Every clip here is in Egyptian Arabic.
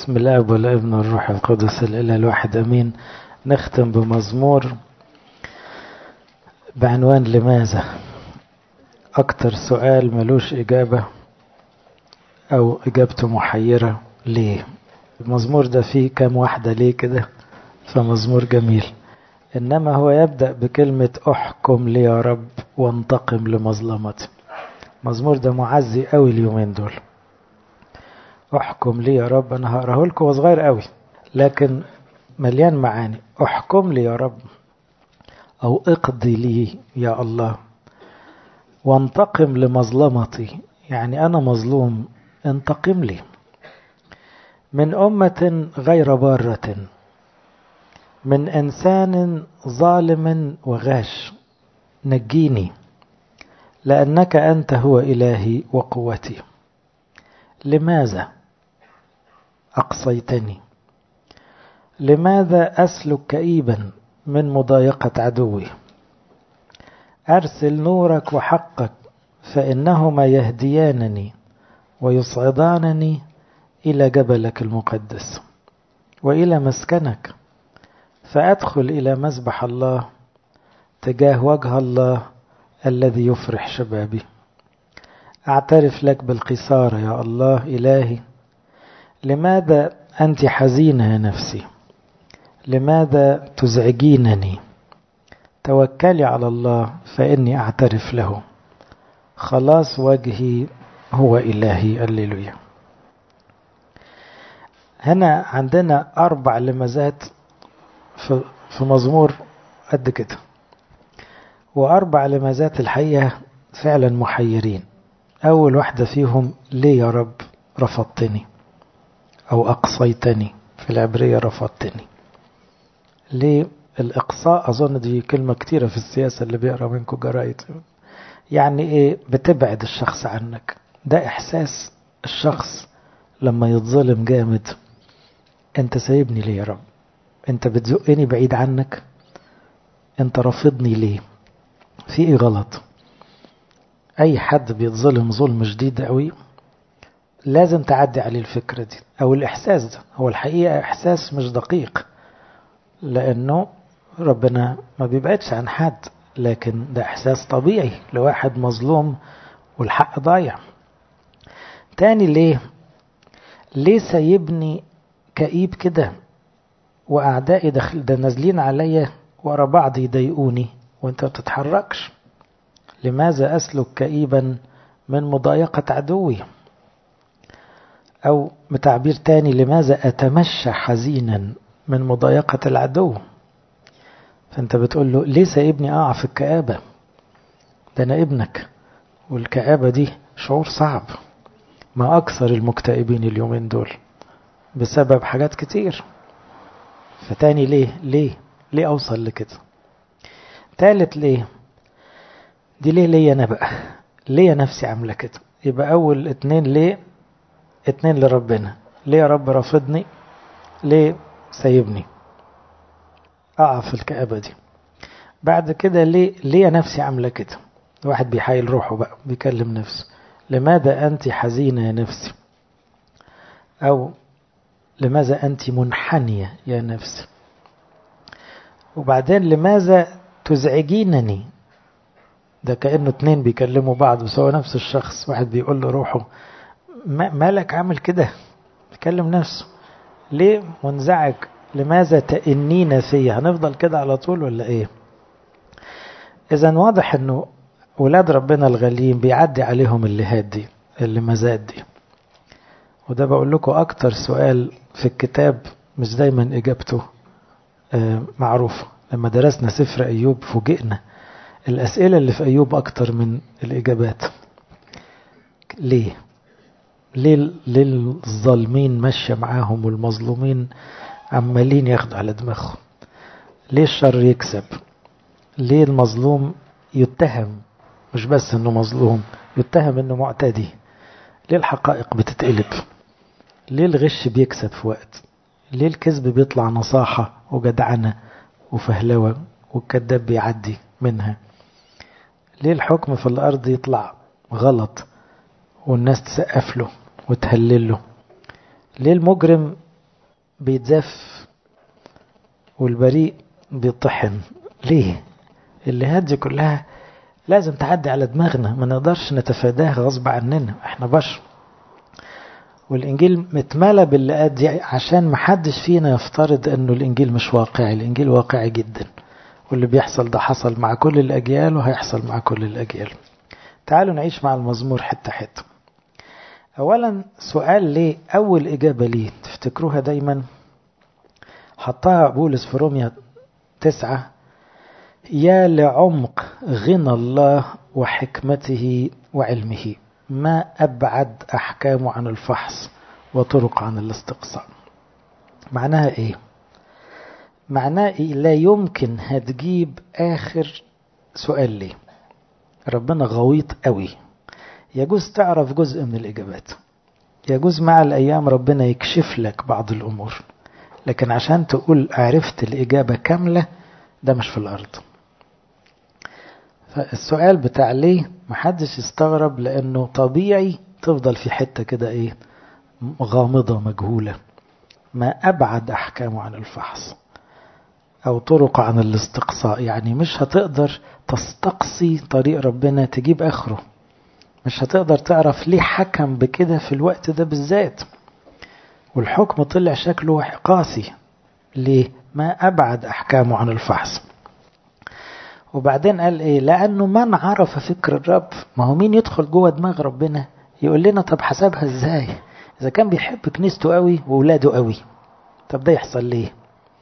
بسم الاب والابن والروح القدس الاله الواحد امين نختم بمزمور بعنوان لماذا اكتر سؤال ملوش اجابه او اجابته محيره ليه المزمور ده فيه كام واحده ليه كده فمزمور جميل انما هو يبدا بكلمه احكم لي يا رب وانتقم لمظلمتي المزمور ده معزي قوي اليومين دول احكم لي يا رب انا هقراه لكم وهو صغير قوي لكن مليان معاني احكم لي يا رب او اقضي لي يا الله وانتقم لمظلمتي يعني انا مظلوم انتقم لي من امه غير باره من انسان ظالم وغاش نجيني لانك انت هو الهي وقوتي لماذا اقصيتني لماذا اسلك كئيبا من مضايقه عدوي ارسل نورك وحقك فانهما يهديانني ويصعدانني الى جبلك المقدس والى مسكنك فادخل الى مذبح الله تجاه وجه الله الذي يفرح شبابي اعترف لك بالقصارى يا الله الهي لماذا انت حزينه يا نفسي لماذا تزعجينني توكلي على الله فاني اعترف له خلاص وجهي هو الهي الليلويا هنا عندنا اربع لمزات في مزمور قد كده واربع لمزات الحقيقه فعلا محيرين أول واحدة فيهم ليه يا رب رفضتني أو أقصيتني في العبرية رفضتني ليه الإقصاء أظن دي كلمة كتيرة في السياسة اللي بيقرأ منكم جرايد يعني إيه بتبعد الشخص عنك ده إحساس الشخص لما يتظلم جامد أنت سايبني ليه يا رب أنت بتزقني بعيد عنك أنت رافضني ليه في إيه غلط اي حد بيتظلم ظلم شديد قوي لازم تعدي عليه الفكرة دي او الاحساس ده هو الحقيقة احساس مش دقيق لانه ربنا ما بيبعدش عن حد لكن ده احساس طبيعي لواحد مظلوم والحق ضايع تاني ليه ليه سايبني كئيب كده واعدائي داخل ده نازلين عليا ورا بعض يضايقوني وانت ما بتتحركش لماذا أسلك كئيبا من مضايقة عدوي أو بتعبير تاني لماذا أتمشى حزينا من مضايقة العدو فأنت بتقول له ليه سايبني أقع في الكآبة ده أنا ابنك والكآبة دي شعور صعب ما أكثر المكتئبين اليومين دول بسبب حاجات كتير فتاني ليه ليه ليه أوصل لكده تالت ليه دي ليه ليا انا بقى ليه نفسي عامله كده يبقى اول اتنين ليه اتنين لربنا ليه يا رب رافضني ليه سايبني اقع في الكآبة دي بعد كده ليه ليه نفسي عامله كده واحد بيحايل روحه بقى بيكلم نفسه لماذا انت حزينه يا نفسي او لماذا انت منحنيه يا نفسي وبعدين لماذا تزعجينني ده كأنه اتنين بيكلموا بعض بس هو نفس الشخص واحد بيقول له روحه مالك عامل كده بيكلم نفسه ليه منزعج لماذا تأنين فيا هنفضل كده على طول ولا ايه اذا واضح انه ولاد ربنا الغاليين بيعدي عليهم اللهات دي اللمزات دي وده بقول لكم اكتر سؤال في الكتاب مش دايما اجابته معروفة لما درسنا سفر ايوب فوجئنا الأسئلة اللي في أيوب أكتر من الإجابات ليه؟ ليه, ليه الظالمين ماشية معاهم والمظلومين عمالين ياخدوا على دماغهم ليه الشر يكسب ليه المظلوم يتهم مش بس انه مظلوم يتهم انه معتدي ليه الحقائق بتتقلب ليه الغش بيكسب في وقت ليه الكذب بيطلع نصاحة وجدعنة وفهلوة والكذاب بيعدي منها ليه الحكم في الأرض يطلع غلط والناس تسقف له وتهلل له ليه المجرم بيتزف والبريء بيطحن ليه اللي هدي كلها لازم تعدي على دماغنا ما نقدرش نتفاداها غصب عننا احنا بشر والإنجيل متملى باللقات دي عشان محدش فينا يفترض أنه الإنجيل مش واقعي الإنجيل واقعي جدا واللي بيحصل ده حصل مع كل الأجيال وهيحصل مع كل الأجيال تعالوا نعيش مع المزمور حتة حتة أولا سؤال ليه أول إجابة ليه تفتكروها دايما حطها بولس في روميا تسعة يا لعمق غنى الله وحكمته وعلمه ما أبعد أحكامه عن الفحص وطرق عن الاستقصاء معناها إيه؟ معناها إيه؟ لا يمكن هتجيب آخر سؤال ليه ربنا غويط قوي يجوز تعرف جزء من الإجابات يجوز مع الأيام ربنا يكشف لك بعض الأمور لكن عشان تقول عرفت الإجابة كاملة ده مش في الأرض فالسؤال بتاع ليه محدش يستغرب لأنه طبيعي تفضل في حتة كده إيه غامضة مجهولة ما أبعد أحكامه عن الفحص أو طرق عن الاستقصاء يعني مش هتقدر تستقصي طريق ربنا تجيب آخره مش هتقدر تعرف ليه حكم بكده في الوقت ده بالذات والحكم طلع شكله قاسي ليه ما أبعد أحكامه عن الفحص وبعدين قال ايه لانه من عرف فكر الرب ما هو مين يدخل جوه دماغ ربنا يقول لنا طب حسبها ازاي اذا كان بيحب كنيسته قوي واولاده قوي طب ده يحصل ليه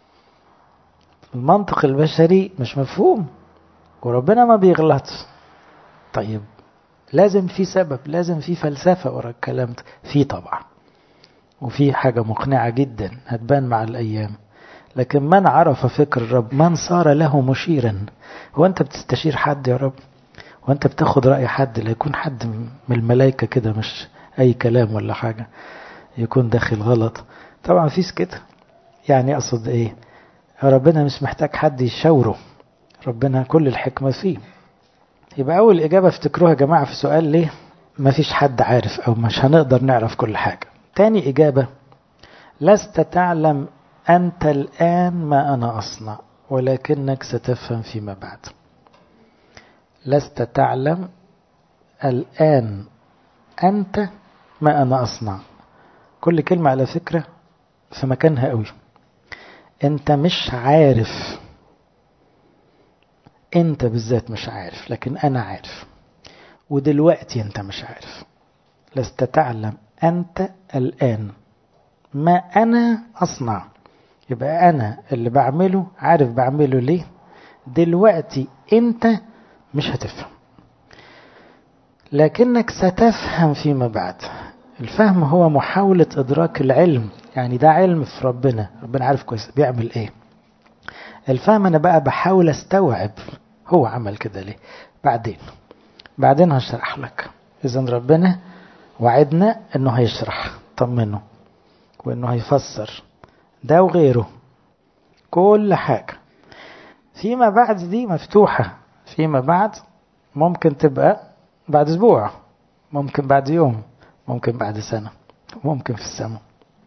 المنطق البشري مش مفهوم وربنا ما بيغلطش طيب لازم في سبب لازم في فلسفة ورا الكلام ده في طبعا وفي حاجة مقنعة جدا هتبان مع الأيام لكن من عرف فكر الرب من صار له مشيرا هو أنت بتستشير حد يا رب وأنت بتاخد رأي حد لا يكون حد من الملائكة كده مش أي كلام ولا حاجة يكون داخل غلط طبعا مفيش كده يعني أقصد إيه ربنا مش محتاج حد يشاوره ربنا كل الحكمة فيه يبقى أول إجابة افتكروها يا جماعة في سؤال ليه مفيش حد عارف أو مش هنقدر نعرف كل حاجة تاني إجابة لست تعلم أنت الآن ما أنا أصنع ولكنك ستفهم فيما بعد لست تعلم الآن أنت ما أنا أصنع كل كلمة على فكرة في مكانها قوي أنت مش عارف أنت بالذات مش عارف لكن أنا عارف ودلوقتي أنت مش عارف لست تعلم أنت الآن ما أنا أصنع يبقى أنا اللي بعمله عارف بعمله ليه دلوقتي أنت مش هتفهم لكنك ستفهم فيما بعد الفهم هو محاولة إدراك العلم يعني ده علم في ربنا ربنا عارف كويس بيعمل إيه الفهم أنا بقى بحاول أستوعب هو عمل كده ليه بعدين بعدين هشرح لك إذا ربنا وعدنا إنه هيشرح طمنه وإنه هيفسر ده وغيره كل حاجة فيما بعد دي مفتوحة فيما بعد ممكن تبقى بعد أسبوع ممكن بعد يوم ممكن بعد سنة ممكن في السماء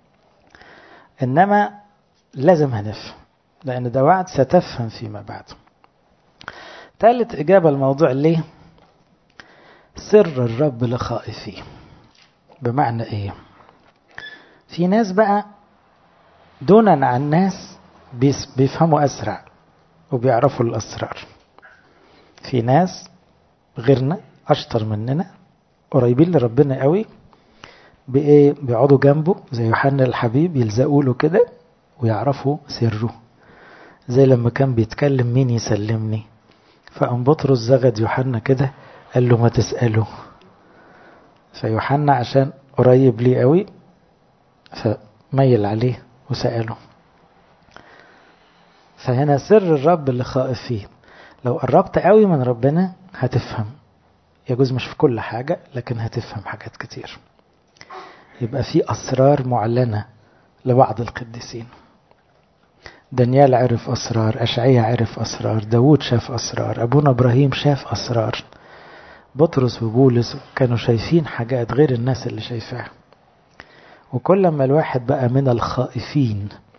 إنما لازم هنفهم لأن ده وعد ستفهم فيما بعد ثالث إجابة الموضوع ليه سر الرب لخائفيه بمعنى إيه في ناس بقى دونا عن ناس بيفهموا أسرع وبيعرفوا الأسرار في ناس غيرنا أشطر مننا قريبين لربنا قوي بإيه بيقعدوا جنبه زي يوحنا الحبيب يلزقوا له كده ويعرفوا سره زي لما كان بيتكلم مين يسلمني فقام بطرس زغد يوحنا كده قال له ما تسأله فيوحنا عشان قريب ليه قوي فميل عليه وسأله فهنا سر الرب اللي خائف فيه لو قربت قوي من ربنا هتفهم يجوز مش في كل حاجة لكن هتفهم حاجات كتير يبقى في أسرار معلنة لبعض القديسين دانيال عرف أسرار أشعية عرف أسرار داود شاف أسرار أبونا إبراهيم شاف أسرار بطرس وبولس كانوا شايفين حاجات غير الناس اللي شايفاها وكل ما الواحد بقى من الخائفين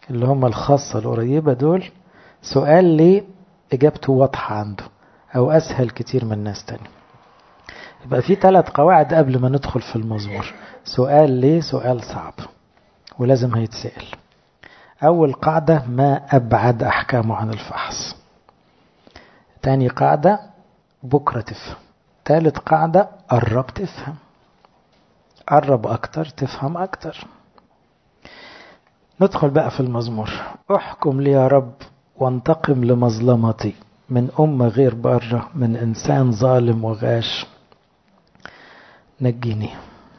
اللي هم الخاصة القريبة دول سؤال ليه إجابته واضحة عنده أو أسهل كتير من ناس تاني يبقى في ثلاث قواعد قبل ما ندخل في المزمور سؤال ليه سؤال صعب ولازم هيتسأل أول قاعدة ما أبعد أحكامه عن الفحص تاني قاعدة بكرة تفهم تالت قاعدة قرب تفهم قرب أكتر تفهم أكتر ندخل بقى في المزمور احكم لي يا رب وانتقم لمظلمتي من أمة غير بارة من إنسان ظالم وغاش نجيني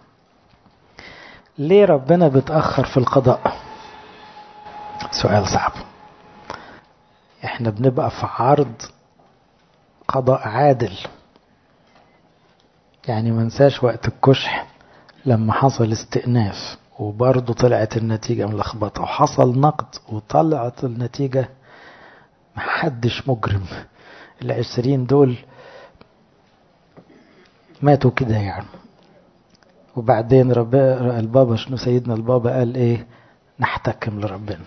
ليه ربنا بتأخر في القضاء سؤال صعب احنا بنبقى في عرض قضاء عادل يعني منساش وقت الكشح لما حصل استئناف وبرضه طلعت النتيجة ملخبطة وحصل نقد وطلعت النتيجة محدش مجرم العشرين دول ماتوا كده يعني وبعدين رب البابا شنو سيدنا البابا قال ايه نحتكم لربنا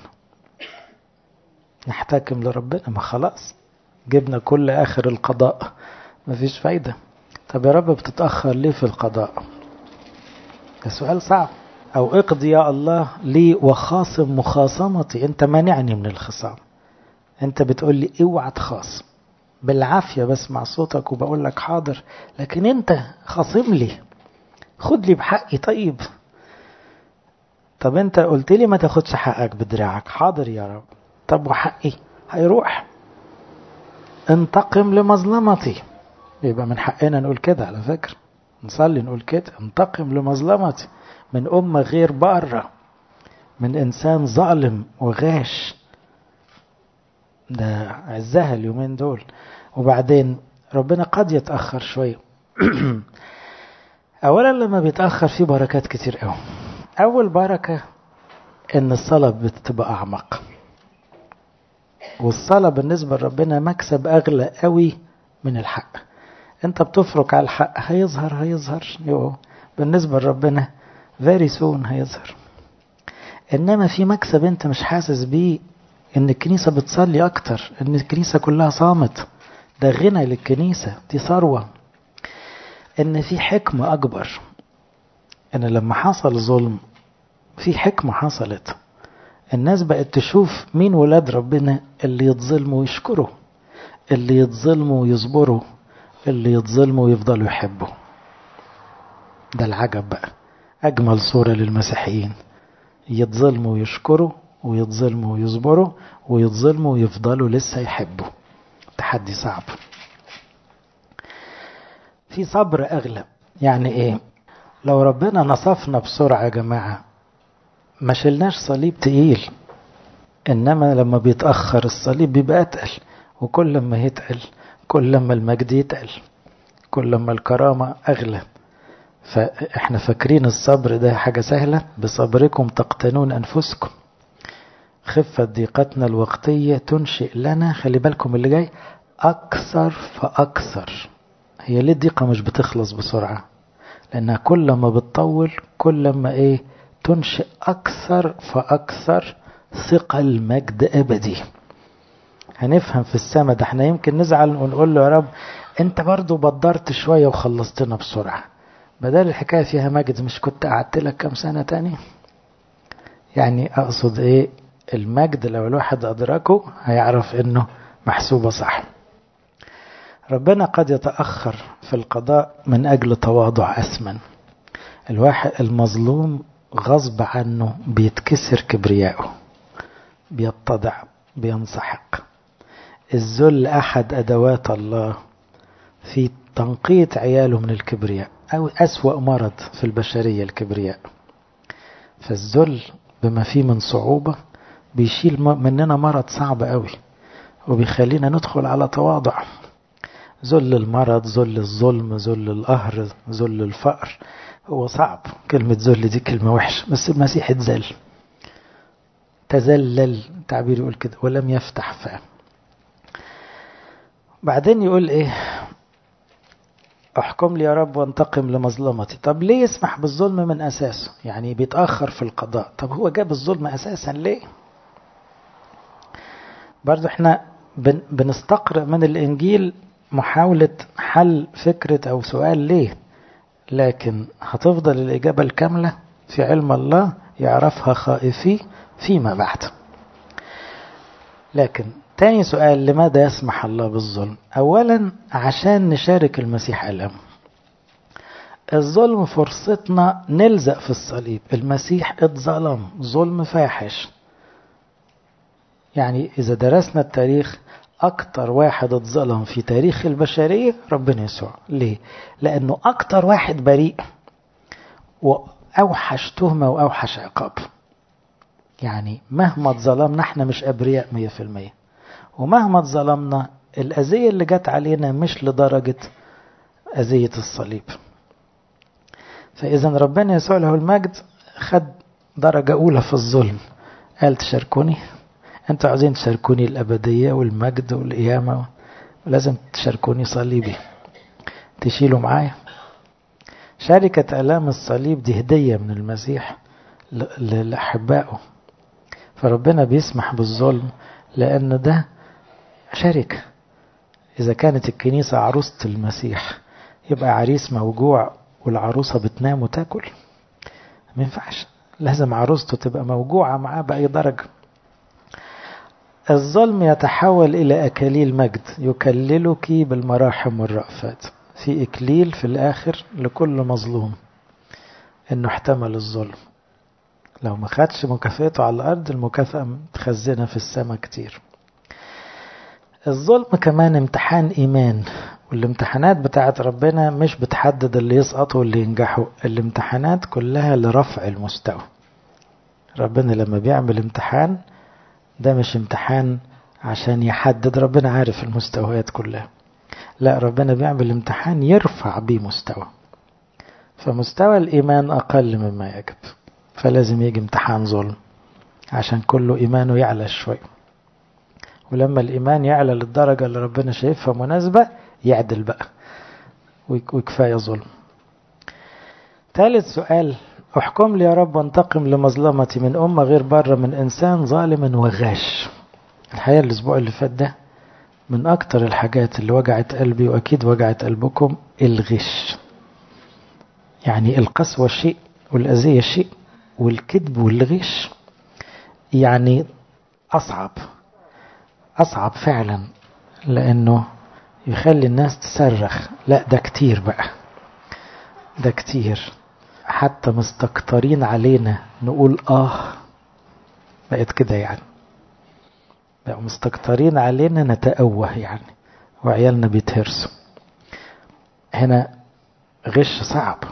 نحتكم لربنا ما خلاص جبنا كل اخر القضاء مفيش فايدة طب يا رب بتتأخر ليه في القضاء ده سؤال صعب او اقضي يا الله لي وخاصم مخاصمتي انت مانعني من الخصام انت بتقول لي اوعى تخاصم بالعافية بسمع صوتك وبقول لك حاضر لكن انت خاصم لي خد لي بحقي طيب طب انت قلت لي ما تاخدش حقك بدراعك حاضر يا رب طب وحقي هيروح انتقم لمظلمتي يبقى من حقنا نقول كده على فكرة نصلي نقول كده انتقم لمظلمتي من أمة غير بارة من إنسان ظالم وغاش ده عزها اليومين دول وبعدين ربنا قد يتأخر شوية أولا لما بيتأخر في بركات كتير قوي أول بركة إن الصلاة بتبقى أعمق والصلاة بالنسبة لربنا مكسب أغلى قوي من الحق أنت بتفرك على الحق هيظهر هيظهر يو بالنسبة لربنا very soon هيظهر إنما في مكسب أنت مش حاسس بيه إن الكنيسة بتصلي أكتر إن الكنيسة كلها صامت ده غنى للكنيسة دي ثروة إن في حكمة أكبر إن لما حصل ظلم في حكمة حصلت الناس بقت تشوف مين ولاد ربنا اللي يتظلموا ويشكروا اللي يتظلموا ويصبروا اللي يتظلموا ويفضلوا يحبوا ده العجب بقى أجمل صورة للمسيحيين يتظلموا ويشكروا ويتظلموا ويصبروا ويتظلموا ويفضلوا لسه يحبوا تحدي صعب في صبر أغلب يعني إيه لو ربنا نصفنا بسرعة يا جماعة ما شلناش صليب تقيل إنما لما بيتأخر الصليب بيبقى أتقل وكل ما يتقل كل ما المجد يتقل كل ما الكرامة أغلى فإحنا فاكرين الصبر ده حاجة سهلة بصبركم تقتنون أنفسكم خفة ضيقتنا الوقتية تنشئ لنا خلي بالكم اللي جاي أكثر فأكثر هي ليه الضيقة مش بتخلص بسرعة لأنها كل ما بتطول كل ما إيه تنشئ أكثر فأكثر ثقل مجد أبدي هنفهم في السماء ده احنا يمكن نزعل ونقول له يا رب انت برضو بدرت شوية وخلصتنا بسرعة بدل الحكاية فيها مجد مش كنت قعدت لك كام سنة تاني يعني أقصد إيه المجد لو الواحد أدركه هيعرف إنه محسوبة صح ربنا قد يتأخر في القضاء من أجل تواضع أثمن الواحد المظلوم غصب عنه بيتكسر كبرياءه بيتضع بينسحق الذل أحد أدوات الله في تنقية عياله من الكبرياء أو أسوأ مرض في البشرية الكبرياء فالذل بما فيه من صعوبة بيشيل مننا مرض صعب قوي وبيخلينا ندخل على تواضع ذل المرض ذل الظلم ذل القهر ذل الفقر هو صعب كلمة ذل دي كلمة وحشة بس المسيح اتذل تذلل تعبير يقول كده ولم يفتح فاه بعدين يقول ايه احكم لي يا رب وانتقم لمظلمتي طب ليه يسمح بالظلم من اساسه يعني بيتاخر في القضاء طب هو جاب الظلم اساسا ليه برضو احنا بن بنستقرأ من الإنجيل محاولة حل فكرة أو سؤال ليه لكن هتفضل الإجابة الكاملة في علم الله يعرفها خائفي فيما بعد لكن تاني سؤال لماذا يسمح الله بالظلم أولا عشان نشارك المسيح ألم الظلم فرصتنا نلزق في الصليب المسيح اتظلم ظلم فاحش يعني إذا درسنا التاريخ أكتر واحد اتظلم في تاريخ البشرية ربنا يسوع ليه؟ لأنه أكتر واحد بريء وأوحش تهمة وأوحش عقاب يعني مهما اتظلمنا احنا مش أبرياء مية في المية ومهما اتظلمنا الأذية اللي جت علينا مش لدرجة أذية الصليب فإذا ربنا يسوع له المجد خد درجة أولى في الظلم قال تشاركوني أنتوا عايزين تشاركوني الأبدية والمجد والقيامة ولازم تشاركوني صليبي تشيلوا معايا شركة آلام الصليب دي هدية من المسيح لأحبائه فربنا بيسمح بالظلم لأن ده شركة إذا كانت الكنيسة عروسة المسيح يبقى عريس موجوع والعروسة بتنام وتاكل ما ينفعش لازم عروسته تبقى موجوعة معاه بأي درجة الظلم يتحول إلى أكاليل مجد يكللك بالمراحم والرأفات في إكليل في الآخر لكل مظلوم إنه احتمل الظلم لو ما خدش مكافئته على الأرض المكافأة متخزنة في السماء كتير الظلم كمان امتحان إيمان والامتحانات بتاعت ربنا مش بتحدد اللي يسقط واللي ينجحوا الامتحانات كلها لرفع المستوى ربنا لما بيعمل امتحان ده مش امتحان عشان يحدد ربنا عارف المستويات كلها لا ربنا بيعمل امتحان يرفع بيه مستوى فمستوى الإيمان أقل مما يجب فلازم يجي امتحان ظلم عشان كله إيمانه يعلى شوي ولما الإيمان يعلى للدرجة اللي ربنا شايفها مناسبة يعدل بقى وكفاية ظلم ثالث سؤال احكم لي يا رب وانتقم لمظلمتي من أمة غير بره من إنسان ظالم وغاش الحقيقة الأسبوع اللي فات ده من أكتر الحاجات اللي وجعت قلبي وأكيد وجعت قلبكم الغش يعني القسوة شيء والأذية شيء والكذب والغش يعني أصعب أصعب فعلا لأنه يخلي الناس تصرخ لا ده كتير بقى ده كتير حتى مستكترين علينا نقول آه بقت كده يعني بقوا مستكترين علينا نتأوه يعني وعيالنا بيتهرسوا هنا غش صعب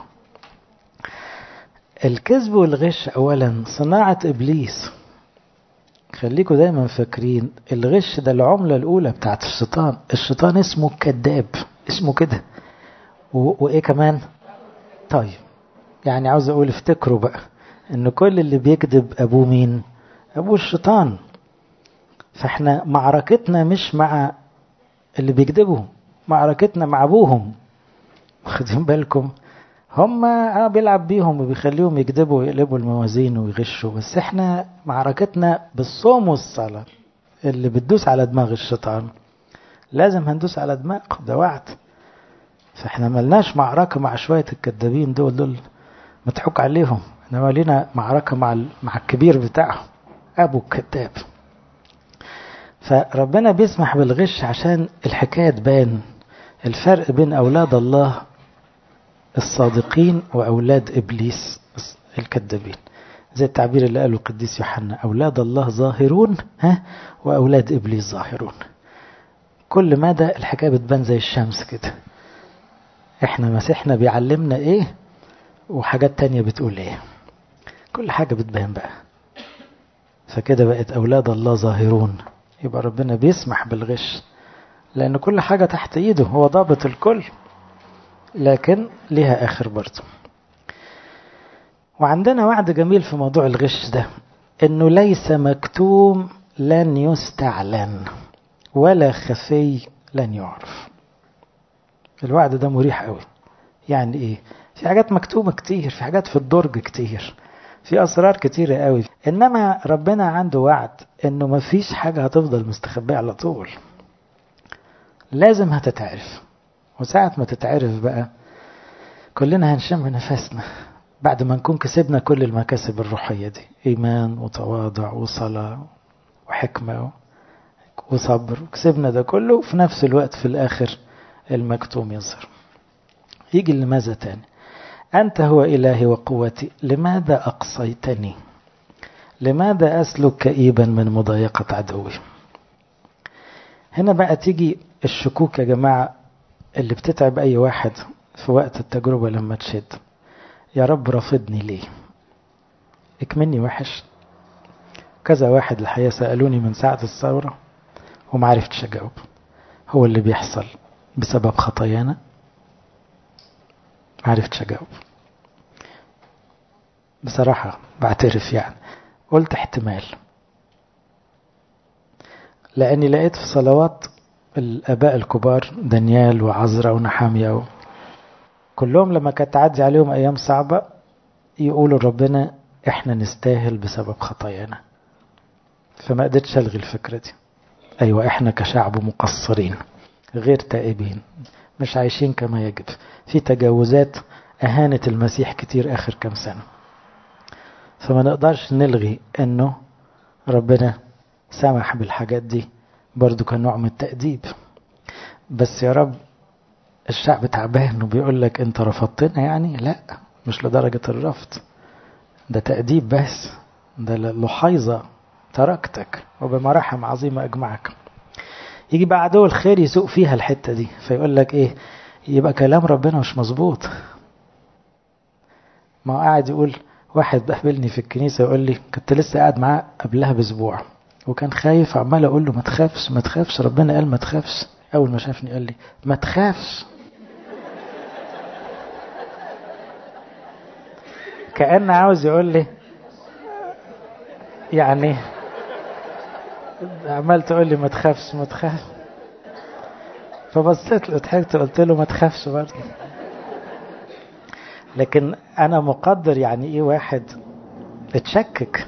الكذب والغش أولا صناعة إبليس خليكم دايما فاكرين الغش ده العملة الأولى بتاعت الشيطان الشيطان اسمه كذاب اسمه كده وإيه كمان طيب يعني عاوز أقول افتكروا بقى إن كل اللي بيكذب أبوه مين أبوه الشيطان فاحنا معركتنا مش مع اللي بيكذبوا معركتنا مع أبوهم واخدين بالكم هم اه بيلعب بيهم وبيخليهم يكذبوا ويقلبوا الموازين ويغشوا بس احنا معركتنا بالصوم والصلاة اللي بتدوس على دماغ الشيطان لازم هندوس على دماغه ده وعد فاحنا ملناش معركة مع شوية الكذابين دول دول مضحوك عليهم انما لينا معركة مع مع الكبير بتاعهم ابو الكذاب فربنا بيسمح بالغش عشان الحكاية تبان الفرق بين أولاد الله الصادقين وأولاد إبليس الكذابين زي التعبير اللي قاله القديس يوحنا أولاد الله ظاهرون ها وأولاد إبليس ظاهرون كل مدى الحكاية بتبان زي الشمس كده احنا مسيحنا بيعلمنا ايه وحاجات تانية بتقول ايه كل حاجة بتبان بقى فكده بقت أولاد الله ظاهرون يبقى ربنا بيسمح بالغش لأن كل حاجة تحت إيده هو ضابط الكل لكن لها آخر برضه وعندنا وعد جميل في موضوع الغش ده إنه ليس مكتوم لن يستعلن ولا خفي لن يعرف الوعد ده مريح قوي يعني ايه في حاجات مكتوبة كتير في حاجات في الدرج كتير في أسرار كتيرة قوي إنما ربنا عنده وعد انه مفيش حاجة هتفضل مستخبية على طول لازم هتتعرف وساعة ما تتعرف بقى كلنا هنشم نفسنا بعد ما نكون كسبنا كل المكاسب الروحية دي إيمان وتواضع وصلاة وحكمة وصبر وكسبنا ده كله وفي نفس الوقت في الآخر المكتوم يظهر يجي لماذا تاني أنت هو إلهي وقوتي لماذا أقصيتني لماذا أسلك كئيبا من مضايقة عدوي هنا بقى تيجي الشكوك يا جماعة اللي بتتعب أي واحد في وقت التجربة لما تشد يا رب رافضني ليه اكمني وحش كذا واحد الحقيقة سألوني من ساعة الثورة ومعرفتش أجاوب هو اللي بيحصل بسبب خطايانا معرفتش أجاوب بصراحة بعترف يعني قلت احتمال لأني لقيت في صلوات الآباء الكبار دانيال وعزرا ونحامية و... كلهم لما كانت تعدي عليهم أيام صعبة يقولوا ربنا إحنا نستاهل بسبب خطايانا فما قدرتش ألغي الفكرة دي أيوة إحنا كشعب مقصرين غير تائبين مش عايشين كما يجب في تجاوزات أهانت المسيح كتير آخر كام سنة فما نقدرش نلغي أنه ربنا سمح بالحاجات دي برضو كنوع من التأديب بس يا رب الشعب تعبان وبيقول لك انت رفضتنا يعني لا مش لدرجة الرفض ده تأديب بس ده لحيظة تركتك وبمراحم عظيمة أجمعك يجي بقى عدو الخير يسوق فيها الحتة دي فيقول لك ايه يبقى كلام ربنا مش مظبوط ما هو قاعد يقول واحد بقابلني في الكنيسة يقول لي كنت لسه قاعد معاه قبلها بأسبوع وكان خايف عمال أقول له ما تخافش ما تخافش ربنا قال ما تخافش أول ما شافني قال لي ما تخافش كأن عاوز يقول لي يعني عمال تقول لي ما تخافش ما تخافش فبصيت له ضحكت قلت له ما تخافش برضه لكن انا مقدر يعني ايه واحد اتشكك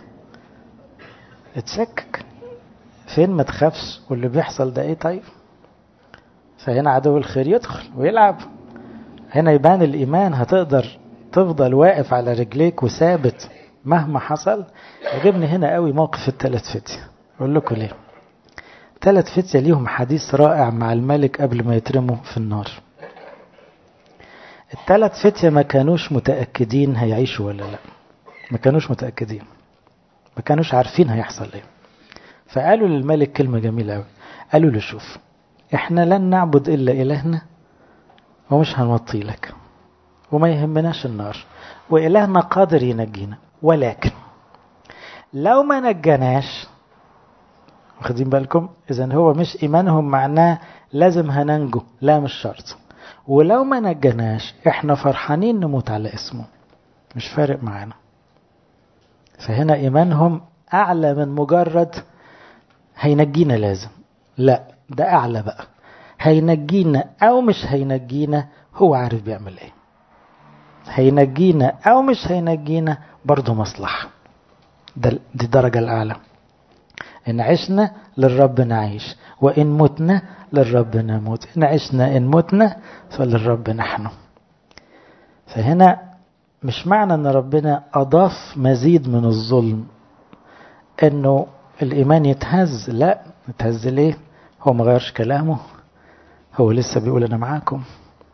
اتشكك فين ما تخافش واللي بيحصل ده ايه طيب فهنا عدو الخير يدخل ويلعب هنا يبان الايمان هتقدر تفضل واقف على رجليك وثابت مهما حصل عجبني هنا قوي موقف الثلاث فتية اقول لكم ليه ثلاث فتية ليهم حديث رائع مع الملك قبل ما يترموا في النار الثلاث فتية ما كانوش متأكدين هيعيشوا ولا لا ما كانوش متأكدين ما كانوش عارفين هيحصل ايه فقالوا للملك كلمة جميلة قوي قالوا له شوف احنا لن نعبد الا الهنا ومش هنوطي لك وما يهمناش النار وإلهنا قادر ينجينا ولكن لو ما نجناش واخدين بالكم إذا هو مش إيمانهم معناه لازم هننجو لا مش شرط ولو ما نجناش احنا فرحانين نموت على اسمه مش فارق معانا فهنا إيمانهم أعلى من مجرد هينجينا لازم لا ده أعلى بقى هينجينا أو مش هينجينا هو عارف بيعمل ايه هينجينا او مش هينجينا برضه مصلحة ده دي الدرجة الأعلى إن عشنا للرب نعيش وإن متنا للرب نموت إن عشنا إن متنا فللرب نحن فهنا مش معنى أن ربنا أضاف مزيد من الظلم أنه الإيمان يتهز لا يتهز ليه هو ما غيرش كلامه هو لسه بيقول أنا معاكم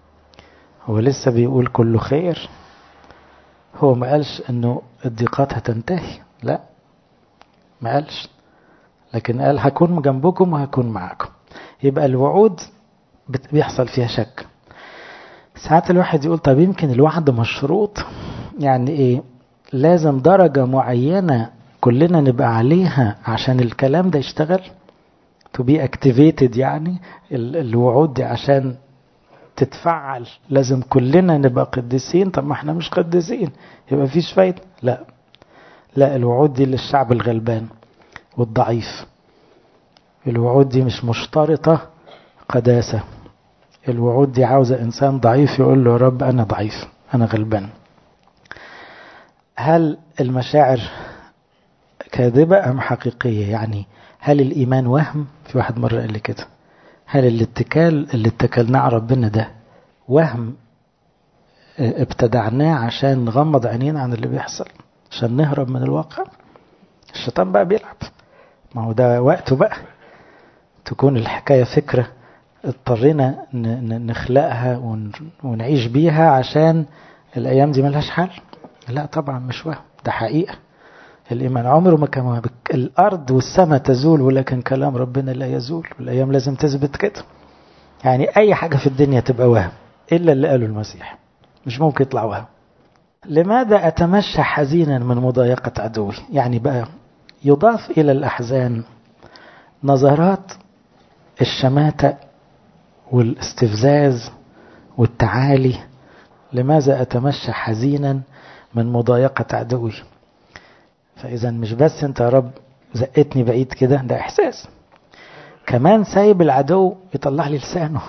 هو لسه بيقول كله خير هو ما قالش انه الضيقات هتنتهي لا ما قالش لكن قال هكون جنبكم وهكون معاكم يبقى الوعود بيحصل فيها شك ساعات الواحد يقول طب يمكن الوعد مشروط يعني ايه لازم درجة معينة كلنا نبقى عليها عشان الكلام ده يشتغل to be activated يعني الوعود دي عشان تتفعل لازم كلنا نبقى قديسين طب ما احنا مش قديسين يبقى فيش فايدة لا لا الوعود دي للشعب الغلبان والضعيف الوعود دي مش مشترطة قداسة الوعود دي عاوزة إنسان ضعيف يقول له يا رب أنا ضعيف أنا غلبان هل المشاعر كاذبة أم حقيقية يعني هل الإيمان وهم في واحد مرة قال لي كده هل الاتكال اللي اتكلناه على ربنا ده وهم ابتدعناه عشان نغمض عينينا عن اللي بيحصل عشان نهرب من الواقع الشيطان بقى بيلعب ما هو ده وقته بقى تكون الحكاية فكرة اضطرينا نخلقها ونعيش بيها عشان الأيام دي ملهاش حل لا طبعا مش وهم ده حقيقة الإيمان عمره ما كان الأرض والسماء تزول ولكن كلام ربنا لا يزول والأيام لازم تثبت كده يعني أي حاجة في الدنيا تبقى وهم إلا اللي قاله المسيح مش ممكن يطلع وهم لماذا أتمشى حزينا من مضايقة عدوي يعني بقى يضاف إلى الأحزان نظرات الشماتة والاستفزاز والتعالي لماذا أتمشى حزينا من مضايقة عدوي فإذا مش بس أنت يا رب زقتني بعيد كده ده إحساس كمان سايب العدو يطلع لي لسانه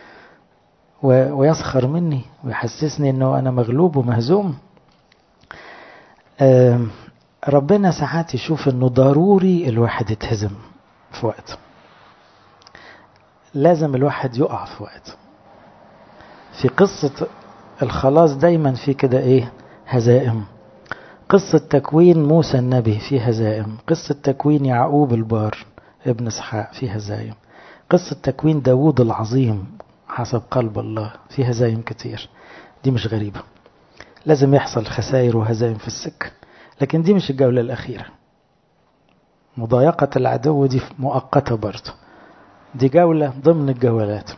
ويسخر مني ويحسسني أنه أنا مغلوب ومهزوم ربنا ساعات يشوف أنه ضروري الواحد يتهزم في وقت لازم الواحد يقع في وقت في قصة الخلاص دايما في كده ايه هزائم قصة تكوين موسى النبي في هزائم قصة تكوين يعقوب البار ابن اسحاق في هزايم قصة تكوين داوود العظيم حسب قلب الله في هزايم كتير دي مش غريبة لازم يحصل خسائر وهزايم في السكة لكن دي مش الجولة الأخيرة مضايقة العدو دي مؤقتة برضه دي جولة ضمن الجولات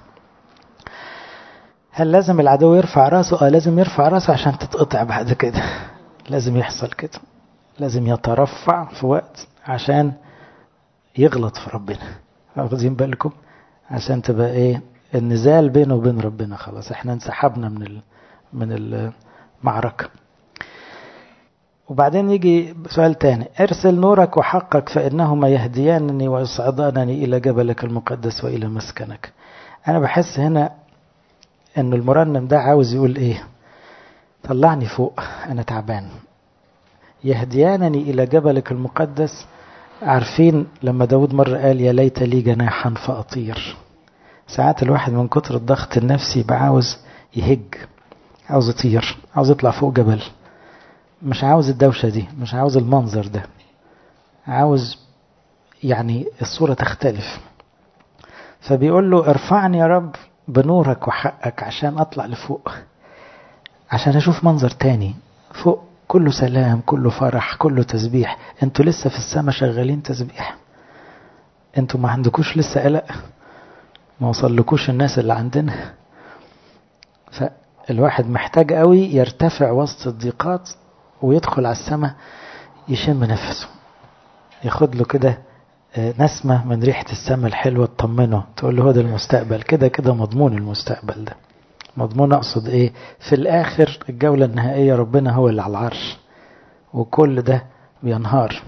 هل لازم العدو يرفع راسه؟ اه لازم يرفع راسه عشان تتقطع بعد كده لازم يحصل كده لازم يترفع في وقت عشان يغلط في ربنا واخدين بالكم عشان تبقى ايه النزال بينه وبين ربنا خلاص احنا انسحبنا من ال... من المعركة وبعدين يجي سؤال تاني ارسل نورك وحقك فإنهما يهديانني ويصعدانني إلى جبلك المقدس وإلى مسكنك أنا بحس هنا أن المرنم ده عاوز يقول إيه طلعني فوق أنا تعبان يهديانني إلى جبلك المقدس عارفين لما داود مرة قال يا ليت لي جناحا فأطير ساعات الواحد من كتر الضغط النفسي يبقى عاوز يهج عاوز يطير عاوز يطلع فوق جبل مش عاوز الدوشة دي مش عاوز المنظر ده عاوز يعني الصورة تختلف فبيقول له ارفعني يا رب بنورك وحقك عشان اطلع لفوق عشان اشوف منظر تاني فوق كله سلام كله فرح كله تسبيح انتوا لسه في السماء شغالين تسبيح انتوا ما عندكوش لسه قلق ما وصلكوش الناس اللي عندنا فالواحد محتاج قوي يرتفع وسط الضيقات ويدخل على السماء يشم نفسه ياخد له كده نسمة من ريحة السماء الحلوة تطمنه تقول له هو ده المستقبل كده كده مضمون المستقبل ده مضمون أقصد إيه في الآخر الجولة النهائية ربنا هو اللي على العرش وكل ده بينهار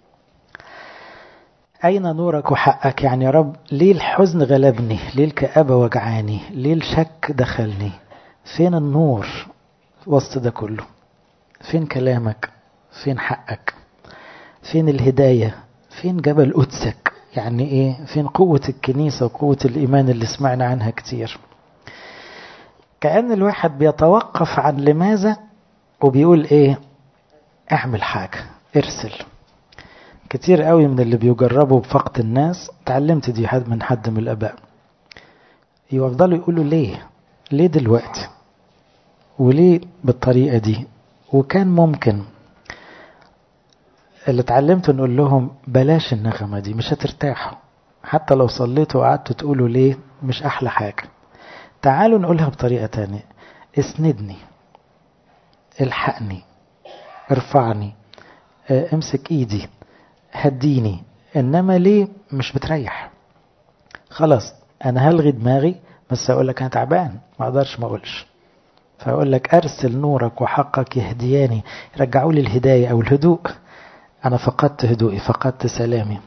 أين نورك وحقك يعني يا رب ليه الحزن غلبني ليه الكآبة وجعاني ليه الشك دخلني فين النور وسط ده كله فين كلامك فين حقك فين الهداية فين جبل قدسك يعني ايه فين قوة الكنيسة وقوة الإيمان اللي سمعنا عنها كتير كأن الواحد بيتوقف عن لماذا وبيقول ايه اعمل حاجة ارسل كتير قوي من اللي بيجربوا بفقد الناس تعلمت دي حد من حد من الآباء يفضلوا يقولوا ليه ليه دلوقتي وليه بالطريقة دي وكان ممكن اللي اتعلمته نقول لهم بلاش النغمة دي مش هترتاحوا حتى لو صليتوا وقعدتوا تقولوا ليه مش أحلى حاجة تعالوا نقولها بطريقة تانية اسندني الحقني ارفعني امسك ايدي هديني انما ليه مش بتريح خلاص انا هلغي دماغي بس اقول لك انا تعبان ما اقدرش ما اقولش فاقول لك ارسل نورك وحقك يهدياني رجعوا لي الهدايه او الهدوء انا فقدت هدوئي فقدت سلامي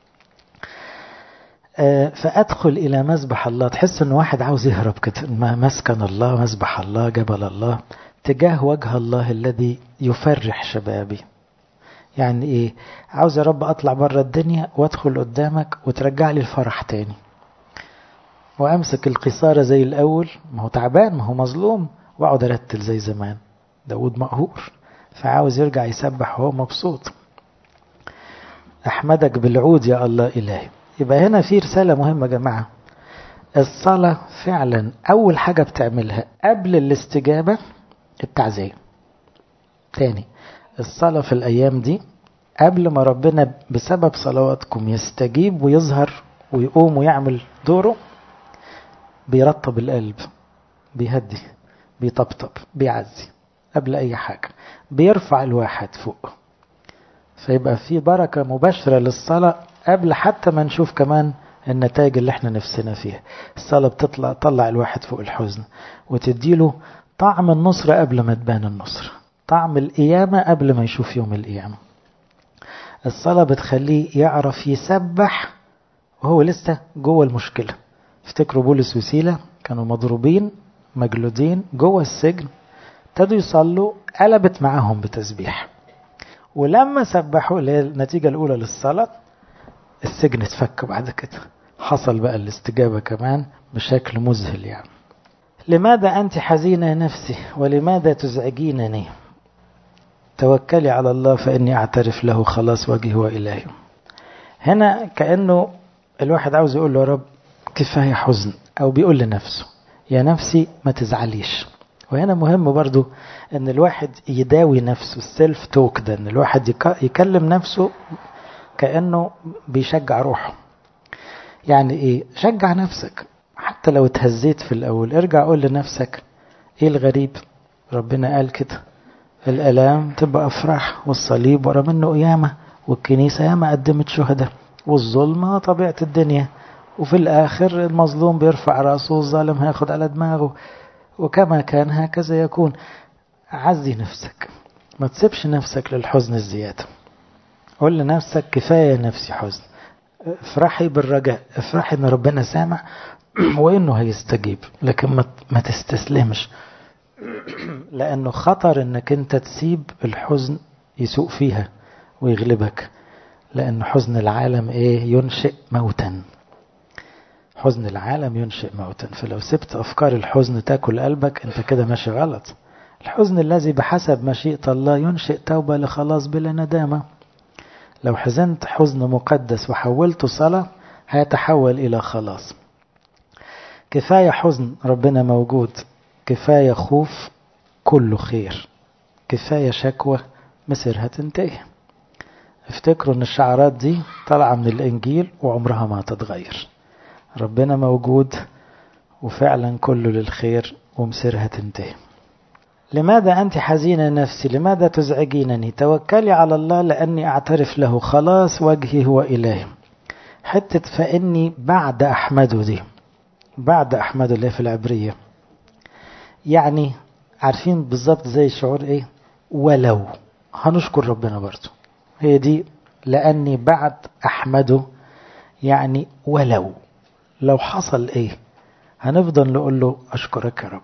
فادخل الى مسبح الله تحس ان واحد عاوز يهرب كده مسكن الله مسبح الله جبل الله تجاه وجه الله الذي يفرح شبابي يعني ايه عاوز يا رب اطلع بره الدنيا وادخل قدامك وترجع لي الفرح تاني وامسك القصارى زي الاول ما هو تعبان ما هو مظلوم واقعد ارتل زي زمان داود مقهور فعاوز يرجع يسبح وهو مبسوط احمدك بالعود يا الله الهي يبقى هنا في رسالة مهمة يا جماعة الصلاة فعلا أول حاجة بتعملها قبل الاستجابة التعزية تاني الصلاة في الأيام دي قبل ما ربنا بسبب صلواتكم يستجيب ويظهر ويقوم ويعمل دوره بيرطب القلب بيهدي بيطبطب بيعزي قبل أي حاجة بيرفع الواحد فوق فيبقى في بركة مباشرة للصلاة قبل حتى ما نشوف كمان النتائج اللي احنا نفسنا فيها الصلاة بتطلع طلع الواحد فوق الحزن وتديله طعم النصرة قبل ما تبان النصرة طعم القيامة قبل ما يشوف يوم القيامة الصلاة بتخليه يعرف يسبح وهو لسه جوه المشكلة افتكروا بولس وسيلة كانوا مضروبين مجلودين جوه السجن ابتدوا يصلوا قلبت معاهم بتسبيح ولما سبحوا اللي هي النتيجة الأولى للصلاة السجن اتفك بعد كده حصل بقى الاستجابة كمان بشكل مذهل يعني لماذا أنت حزينة نفسي ولماذا تزعجينني توكلي على الله فإني أعترف له خلاص وجهي وإلهي هنا كأنه الواحد عاوز يقول له يا رب كفاية حزن أو بيقول لنفسه يا نفسي ما تزعليش وهنا مهم برضو ان الواحد يداوي نفسه السيلف توك ده ان الواحد يكلم نفسه كأنه بيشجع روحه يعني ايه شجع نفسك حتى لو اتهزيت في الاول ارجع قول لنفسك ايه الغريب ربنا قال كده الالام تبقى افراح والصليب ورا منه قيامه والكنيسه ياما قدمت شهداء والظلمه طبيعه الدنيا وفي الاخر المظلوم بيرفع راسه والظالم هياخد على دماغه وكما كان هكذا يكون عزي نفسك ما تسيبش نفسك للحزن الزيادة قول لنفسك كفاية نفسي حزن افرحي بالرجاء افرحي ان ربنا سامع وانه هيستجيب لكن ما تستسلمش لانه خطر انك انت تسيب الحزن يسوق فيها ويغلبك لان حزن العالم ايه ينشئ موتا حزن العالم ينشئ موتا فلو سبت أفكار الحزن تاكل قلبك أنت كده ماشي غلط الحزن الذي بحسب مشيئة الله ينشئ توبة لخلاص بلا ندامة لو حزنت حزن مقدس وحولته صلاة هيتحول إلى خلاص كفاية حزن ربنا موجود كفاية خوف كله خير كفاية شكوى مصيرها تنتهي افتكروا ان الشعارات دي طالعة من الانجيل وعمرها ما تتغير ربنا موجود وفعلا كله للخير ومصيرها تنتهي لماذا أنت حزينة نفسي لماذا تزعجينني توكلي على الله لأني أعترف له خلاص وجهي هو إلهي حتة فإني بعد أحمده دي بعد أحمده اللي في العبرية يعني عارفين بالظبط زي شعور إيه ولو هنشكر ربنا برضه هي دي لأني بعد أحمده يعني ولو لو حصل ايه هنفضل نقول له اشكرك يا رب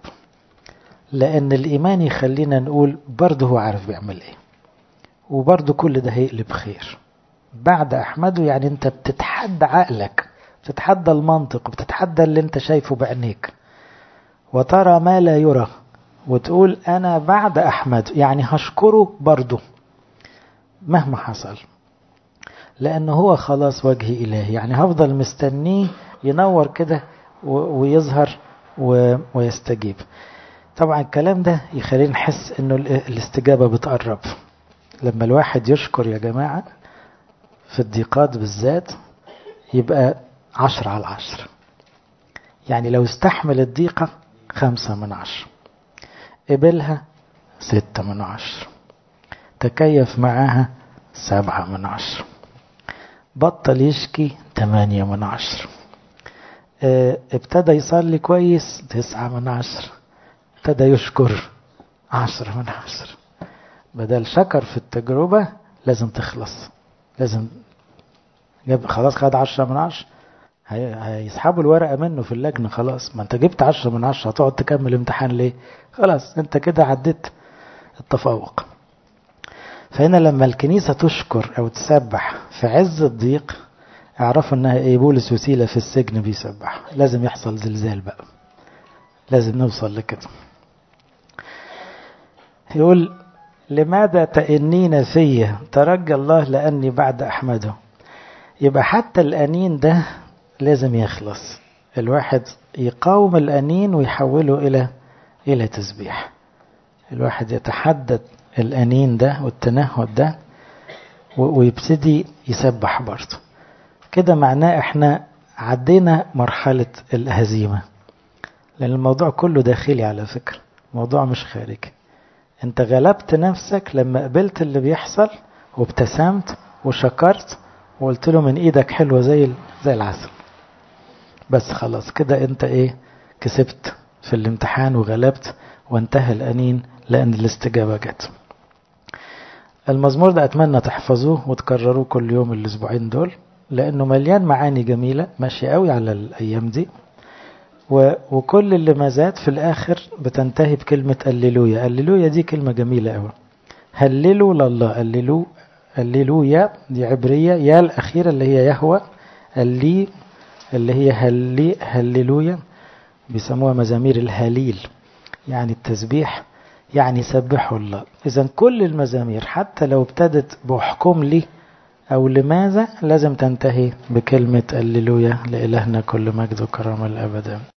لان الايمان يخلينا نقول برضه هو عارف بيعمل ايه وبرضه كل ده هيقلب خير بعد احمده يعني انت بتتحدى عقلك بتتحدى المنطق بتتحدى اللي انت شايفه بعينيك وترى ما لا يرى وتقول انا بعد احمده يعني هشكره برضه مهما حصل لانه هو خلاص وجه الهي يعني هفضل مستنيه ينور كده ويظهر ويستجيب طبعا الكلام ده يخلينا نحس انه الاستجابة بتقرب لما الواحد يشكر يا جماعة في الضيقات بالذات يبقى عشر على عشر يعني لو استحمل الضيقة خمسة من عشر قبلها ستة من عشر تكيف معاها سبعة من عشر بطل يشكي تمانية من عشر اه ابتدى يصلي كويس تسعة من عشر ابتدى يشكر عشرة من عشر بدل شكر في التجربة لازم تخلص لازم جاب خلاص خد عشرة من عشرة هيسحبوا الورقة منه في اللجنة خلاص ما انت جبت عشرة من عشرة هتقعد تكمل امتحان ليه خلاص انت كده عديت التفوق فهنا لما الكنيسة تشكر أو تسبح في عز الضيق اعرفوا انها ايه بولس وسيلة في السجن بيسبح لازم يحصل زلزال بقى لازم نوصل لكده يقول لماذا تأنين في ترجى الله لأني بعد أحمده يبقى حتى الأنين ده لازم يخلص الواحد يقاوم الأنين ويحوله إلى إلى تسبيح الواحد يتحدد الأنين ده والتنهد ده ويبتدي يسبح برضه كده معناه احنا عدينا مرحلة الهزيمة لأن الموضوع كله داخلي على فكرة موضوع مش خارجي انت غلبت نفسك لما قبلت اللي بيحصل وابتسمت وشكرت وقلت له من ايدك حلوة زي زي العسل بس خلاص كده انت ايه كسبت في الامتحان وغلبت وانتهى الأنين لأن الاستجابة جت المزمور ده أتمنى تحفظوه وتكرروه كل يوم الأسبوعين دول لأنه مليان معاني جميلة ماشي قوي على الأيام دي و... وكل اللي ما زاد في الآخر بتنتهي بكلمة الليلويا الليلويا دي كلمة جميلة قوي هللوا لله الليلو الليلويا دي عبرية يا الأخيرة اللي هي يهوى اللي اللي هي هلي هللويا بيسموها مزامير الهليل يعني التسبيح يعني سبحوا الله إذا كل المزامير حتى لو ابتدت بحكم لي أو لماذا لازم تنتهي بكلمة الليلويا لإلهنا كل مجد وكرامة الأبدا